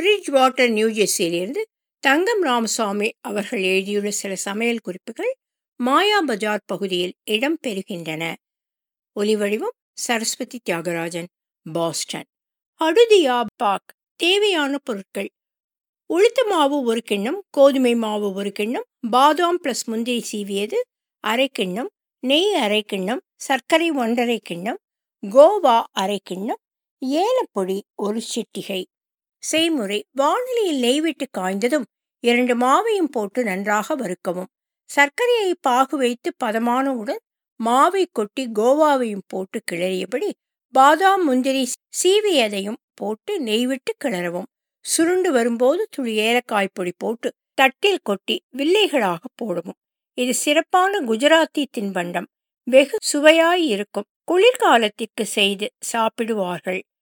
bridge Bridgewater நியூஜெர்சியிலிருந்து தங்கம் ராமசாமி அவர்கள் எழுதியுள்ள சில சமையல் குறிப்புகள் மாயா பஜார் பகுதியில் இடம் பெறுகின்றன ஒலிவடிவம் சரஸ்வதி தியாகராஜன் பாஸ்டன் அடுதியா பாக் தேவையான பொருட்கள் உளுத்த மாவு ஒரு கிண்ணம் கோதுமை மாவு ஒரு கிண்ணம் பாதாம் பிளஸ் முந்திரி சீவியது அரை கிண்ணம் நெய் அரை கிண்ணம் சர்க்கரை ஒன்றரை கிண்ணம் கோவா அரை கிண்ணம் ஏலப்பொடி ஒரு சிட்டிகை செய்முறை வானிலையில் நெய் விட்டு காய்ந்ததும் இரண்டு மாவையும் போட்டு நன்றாக வறுக்கவும் சர்க்கரையை பாகு வைத்து பதமானவுடன் மாவை கொட்டி கோவாவையும் போட்டு கிளறியபடி பாதாம் முந்திரி சீவியதையும் போட்டு நெய் விட்டு கிளறவும் சுருண்டு வரும்போது துளி ஏலக்காய் பொடி போட்டு தட்டில் கொட்டி வில்லைகளாக போடவும் இது சிறப்பான குஜராத்தி தின்பண்டம் வெகு சுவையாய் இருக்கும் குளிர்காலத்திற்கு செய்து சாப்பிடுவார்கள்